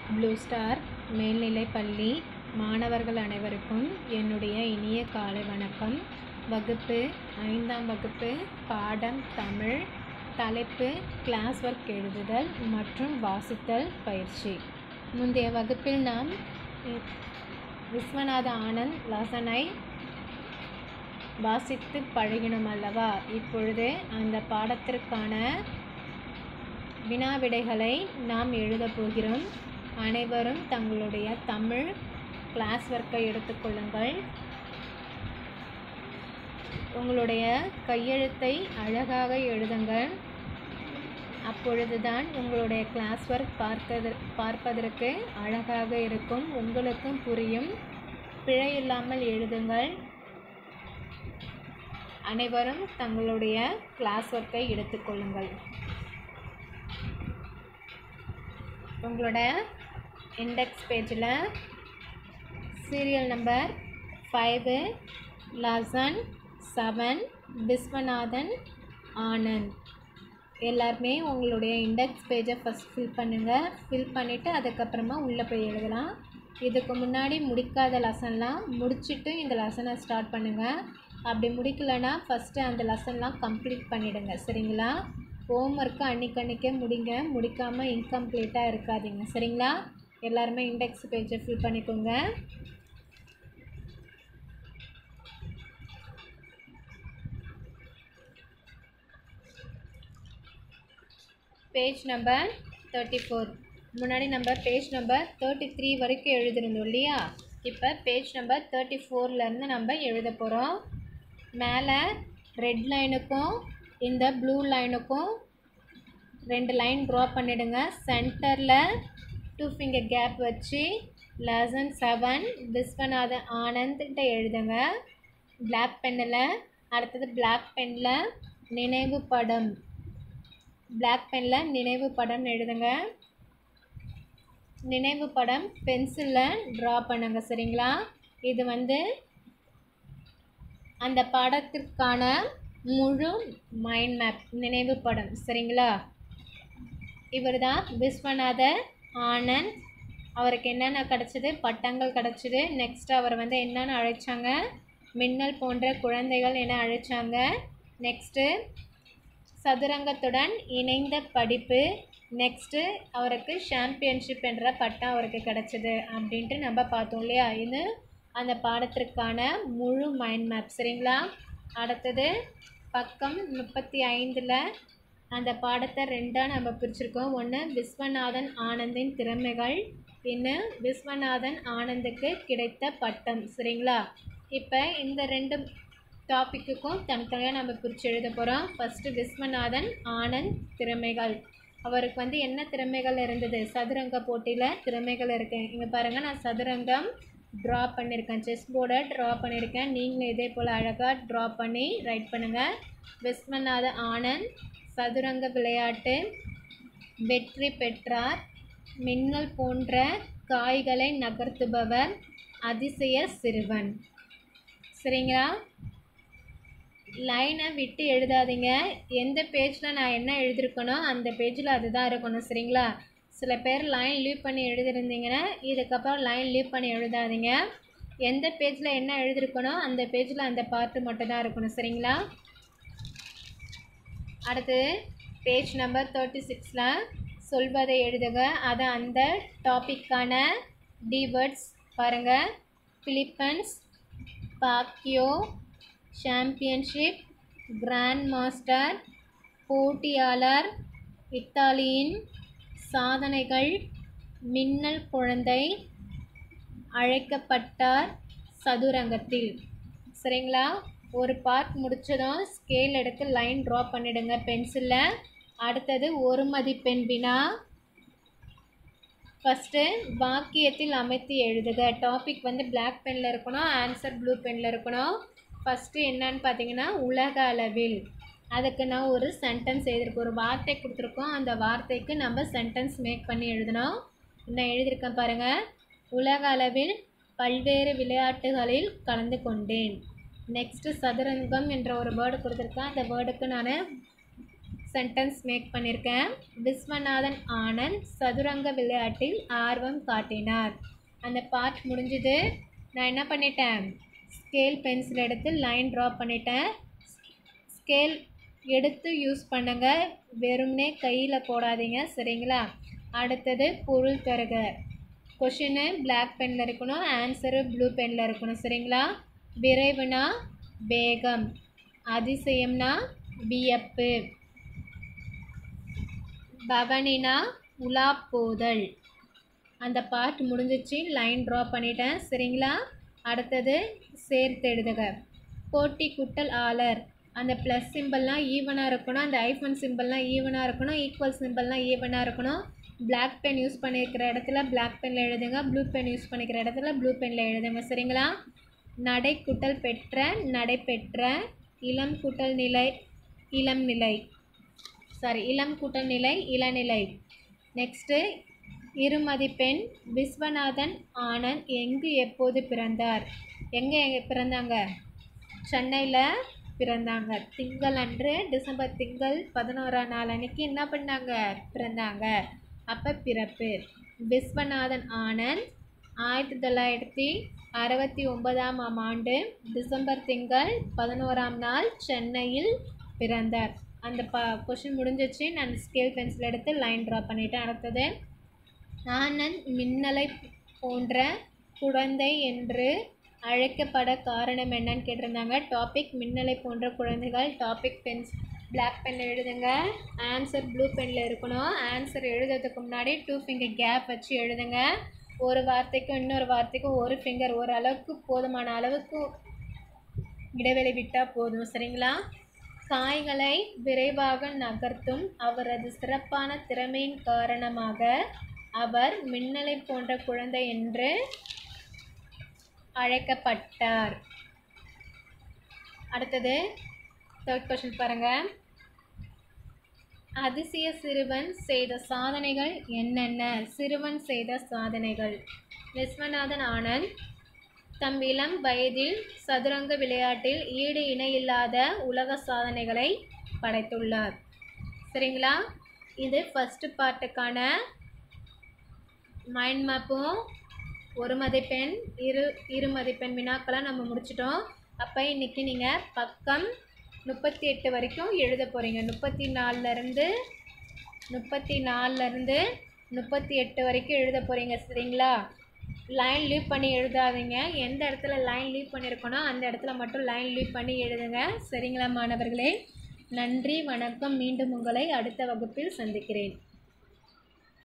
blue star மேல்நிலைப் பள்ளி மாணவர்கள் அனைவருக்கும் என்னுடைய இனிய காலை வணக்கம் வகுப்பு ஐந்தாம் வகுப்பு பாடம் தமிழ் தலைப்பு கிளாஸ் ஒர்க் எழுதுதல் மற்றும் வாசித்தல் பயிற்சி முந்தைய வகுப்பில் நாம் இ- விஸ்வநாத ஆனந்த் லசனை வாசித்து பழகினோம் அல்லவா இப்பொழுது அந்த பாடத்திற்கான வினாவிடைகளை நாம் எழுதப் போகிறோம் அனைவரும் தங்களுடைய தமிழ் கிளாஸ் ஒர்க்கை எடுத்துக்கொள்ளுங்கள் உங்களுடைய கையெழுத்தை அழகாக எழுதுங்கள் அப்பொழுதுதான் உங்களுடைய கிளாஸ் ஒர்க் பார்ப்பது பார்ப்பதற்கு அழகாக இருக்கும் உங்களுக்கும் புரியும் பிழை இல்லாமல் எழுதுங்கள் அனைவரும் தங்களுடைய கிளாஸ் ஒர்க்கை எடுத்துக்கொள்ளுங்கள் உங்களோட இண்டெக்ஸ் பேஜில் serial number five lesson seven Viswanathan Anand எல்லாருமே உங்களுடைய இண்டெக்ஸ் பேஜை ஃபஸ்ட் ஃபில் பண்ணுங்கள் ஃபில் பண்ணிவிட்டு அதுக்கப்புறமா உள்ளே போய் எழுதலாம் இதுக்கு முன்னாடி முடிக்காத லெசன்லாம் முடிச்சுட்டு இந்த லெசனை ஸ்டார்ட் பண்ணுங்கள் அப்படி முடிக்கலைன்னா ஃபஸ்ட்டு அந்த லெசன்லாம் கம்ப்ளீட் பண்ணிவிடுங்க சரிங்களா ஹோம்ஒர்க்கு அன்றைக்கி அன்றைக்கே முடிங்க முடிக்காமல் இன்கம்ப்ளீட்டாக இருக்காதீங்க சரிங்களா எல்லாருமே இண்டெக்ஸ் பேஜை ஃபில் பண்ணிக்கோங்க பேஜ் நம்பர் தேர்ட்டி ஃபோர் முன்னாடி நம்ம பேஜ் நம்பர் தேர்ட்டி த்ரீ வரைக்கும் எழுதிருந்தோம் இல்லையா இப்போ பேஜ் நம்பர் தேர்ட்டி ஃபோர்லேருந்து நம்ம எழுத போகிறோம் மேலே ரெட் லைனுக்கும் இந்த ப்ளூ லைனுக்கும் ரெண்டு லைன் ட்ரா பண்ணிடுங்க சென்டரில் டூ ஃபிங்கர் கேப் வச்சு லெசன் செவன் விஸ்வநாதன் ஆனந்த்கிட்ட எழுதுங்க பிளாக் பென்னில் அடுத்தது பிளாக் பெனில் நினைவு படம் பிளாக் பெனில் நினைவு படம் எழுதுங்க நினைவு படம் பென்சிலில் ட்ரா பண்ணுங்க சரிங்களா இது வந்து அந்த படத்திற்கான முழு மைண்ட் மேப் நினைவு படம் சரிங்களா இவர் தான் விஸ்வநாத ஆனந்த் அவருக்கு என்னென்ன கிடச்சிது பட்டங்கள் கிடச்சிது நெக்ஸ்ட் அவர் வந்து என்னென்ன அழைச்சாங்க மின்னல் போன்ற குழந்தைகள் என அழைச்சாங்க நெக்ஸ்ட்டு சதுரங்கத்துடன் இணைந்த படிப்பு நெக்ஸ்ட்டு அவருக்கு சாம்பியன்ஷிப் என்ற பட்டம் அவருக்கு கிடச்சிது அப்படின்ட்டு நம்ம பார்த்தோம் இல்லையா இது அந்த பாடத்திற்கான முழு மைண்ட் மேப் சரிங்களா அடுத்தது பக்கம் முப்பத்தி ஐந்தில் அந்த பாடத்தை ரெண்டாக நம்ம பிரிச்சிருக்கோம் ஒன்று விஸ்வநாதன் ஆனந்தின் திறமைகள் இன்னும் விஸ்வநாதன் ஆனந்துக்கு கிடைத்த பட்டம் சரிங்களா இப்போ இந்த ரெண்டு டாப்பிக்குக்கும் தனித்தனியாக நம்ம பிரித்து எழுத போகிறோம் ஃபஸ்ட்டு விஸ்வநாதன் ஆனந்த் திறமைகள் அவருக்கு வந்து என்ன திறமைகள் இருந்தது சதுரங்க போட்டியில் திறமைகள் இருக்கு இங்கே பாருங்கள் நான் சதுரங்கம் ட்ரா பண்ணியிருக்கேன் செஸ் போர்டை ட்ரா பண்ணியிருக்கேன் நீங்களும் இதே போல் அழகாக ட்ரா பண்ணி ரைட் பண்ணுங்கள் விஸ்வநாத ஆனந்த் சதுரங்க விளையாட்டு வெற்றி பெற்றார் மின்னல் போன்ற காய்களை நகர்த்துபவர் அதிசய சிறுவன் சரிங்களா லைனை விட்டு எழுதாதீங்க எந்த பேஜில் நான் என்ன எழுதியிருக்கனோ அந்த பேஜில் அதுதான் இருக்கணும் சரிங்களா சில பேர் லைன் லீவ் பண்ணி எழுதிருந்தீங்கன்னா இதுக்கப்புறம் லைன் லீவ் பண்ணி எழுதாதீங்க எந்த பேஜில் என்ன எழுதியிருக்கனோ அந்த பேஜில் அந்த பார்ட்டு மட்டும் தான் இருக்கணும் சரிங்களா அடுத்து பேஜ் நம்பர் தேர்ட்டி சிக்ஸில் சொல்வதை எழுதுக அது அந்த டாப்பிக்கான டிவேர்ட்ஸ் பாருங்கள் பிலிப்பன்ஸ் பாக்கியோ சாம்பியன்ஷிப் கிராண்ட் மாஸ்டர் போட்டியாளர் இத்தாலியின் சாதனைகள் மின்னல் குழந்தை அழைக்கப்பட்டார் சதுரங்கத்தில் சரிங்களா ஒரு பார்ட் முடிச்சதும் ஸ்கேல் எடுத்து லைன் ட்ரா பண்ணிடுங்க பென்சிலில் அடுத்தது ஒரு மதிப்பெண் வினா ஃபஸ்ட்டு வாக்கியத்தில் அமைத்து எழுதுக டாபிக் வந்து பிளாக் பெனில் இருக்கணும் ஆன்சர் ப்ளூ பெனில் இருக்கணும் ஃபஸ்ட்டு என்னன்னு பார்த்தீங்கன்னா உலக அளவில் அதுக்கு நான் ஒரு சென்டென்ஸ் எழுதியிருக்கோம் ஒரு வார்த்தை கொடுத்துருக்கோம் அந்த வார்த்தைக்கு நம்ம சென்டென்ஸ் மேக் பண்ணி எழுதணும் நான் எழுதியிருக்கேன் பாருங்கள் உலக அளவில் பல்வேறு விளையாட்டுகளில் கலந்து கொண்டேன் நெக்ஸ்ட்டு சதுரங்கம் என்ற ஒரு வேர்டு கொடுத்துருக்கேன் அந்த வேர்டுக்கு நான் சென்டென்ஸ் மேக் பண்ணியிருக்கேன் விஸ்வநாதன் ஆனந்த் சதுரங்க விளையாட்டில் ஆர்வம் காட்டினார் அந்த பார்ட் முடிஞ்சுது நான் என்ன பண்ணிட்டேன் ஸ்கேல் பென்சில் எடுத்து லைன் ட்ரா பண்ணிட்டேன் ஸ்கேல் எடுத்து யூஸ் பண்ணுங்க வெறுமனே கையில் போடாதீங்க சரிங்களா அடுத்தது பொருள் தருக கொஷினு பிளாக் பெனில் இருக்கணும் ஆன்சரு ப்ளூ பெனில் இருக்கணும் சரிங்களா விரைவுனா வேகம் அதிசயம்னா வியப்பு பவனினா உலா போதல் அந்த பார்ட் முடிஞ்சிச்சு லைன் ட்ரா பண்ணிட்டேன் சரிங்களா அடுத்தது சேர்த்து எழுதுக போட்டி குட்டல் ஆளர் அந்த ப்ளஸ் சிம்பிள்லாம் ஈவனாக இருக்கணும் அந்த ஐஃபோன் சிம்பிள்லாம் ஈவனாக இருக்கணும் ஈக்குவல் சிம்பிள்லாம் ஈவனாக இருக்கணும் பிளாக் பென் யூஸ் பண்ணியிருக்கிற இடத்துல பிளாக் பெனில் எழுதுங்க ப்ளூ பென் யூஸ் பண்ணிக்கிற இடத்துல ப்ளூ பெனில் எழுதுங்க சரிங்களா நடை குட்டல் பெற்ற நடைபெற்ற இளம் குட்டல் நிலை இளம் நிலை சாரி இளம் கூட்டல் நிலை இளநிலை நெக்ஸ்ட்டு இருமதிப்பெண் விஸ்வநாதன் ஆனந்த் எங்கு எப்போது பிறந்தார் எங்கே எங்கே பிறந்தாங்க சென்னையில் பிறந்தாங்க திங்கள் அன்று டிசம்பர் திங்கள் பதினோராம் நாள் அன்னைக்கு என்ன பண்ணாங்க பிறந்தாங்க அப்போ பிறப்பு விஸ்வநாதன் ஆனந்த் ஆயிரத்தி தொள்ளாயிரத்தி அறுபத்தி ஒன்பதாம் ஆம் ஆண்டு டிசம்பர் திங்கள் பதினோராம் நாள் சென்னையில் பிறந்தார் அந்த ப கொஷின் முடிஞ்சிச்சு நான் ஸ்கேல் பென்சில் எடுத்து லைன் ட்ரா பண்ணிட்டேன் அடுத்தது ஆனந்த் மின்னலை போன்ற குழந்தை என்று அழைக்கப்பட காரணம் என்னன்னு கேட்டிருந்தாங்க டாபிக் மின்னலை போன்ற குழந்தைகள் டாபிக் பென்ஸ் பிளாக் பென்னில் எழுதுங்க ஆன்சர் ப்ளூ பெனில் இருக்கணும் ஆன்சர் எழுதுறதுக்கு முன்னாடி டூ ஃபிங்கர் கேப் வச்சு எழுதுங்க ஒரு வார்த்தைக்கும் இன்னொரு வார்த்தைக்கும் ஒரு ஃபிங்கர் ஒரு அளவுக்கு போதுமான அளவுக்கு இடைவெளி விட்டால் போதும் சரிங்களா காய்களை விரைவாக நகர்த்தும் அவரது சிறப்பான திறமையின் காரணமாக அவர் மின்னலை போன்ற குழந்தை என்று அழைக்கப்பட்டார் அடுத்தது தேர்ட் கொஷின் பாருங்க அதிசய சிறுவன் செய்த சாதனைகள் என்னென்ன சிறுவன் செய்த சாதனைகள் விஸ்வநாதன் ஆனந்த் தம் இளம் வயதில் சதுரங்க விளையாட்டில் ஈடு இணையில்லாத உலக சாதனைகளை படைத்துள்ளார் சரிங்களா இது ஃபஸ்ட்டு பார்ட்டுக்கான மைண்ட் மேப்பும் ஒரு மதிப்பெண் இரு இரு மதிப்பெண் வினாக்களை நம்ம முடிச்சிட்டோம் அப்போ இன்றைக்கி நீங்கள் பக்கம் முப்பத்தி எட்டு வரைக்கும் எழுத போகிறீங்க முப்பத்தி நாலுலேருந்து முப்பத்தி நாலுலேருந்து முப்பத்தி எட்டு வரைக்கும் எழுத போகிறீங்க சரிங்களா லைன் லீவ் பண்ணி எழுதாதீங்க எந்த இடத்துல லைன் லீவ் பண்ணியிருக்கணும் அந்த இடத்துல மட்டும் லைன் லீவ் பண்ணி எழுதுங்க சரிங்களா மாணவர்களே நன்றி வணக்கம் மீண்டும் உங்களை அடுத்த வகுப்பில் சந்திக்கிறேன்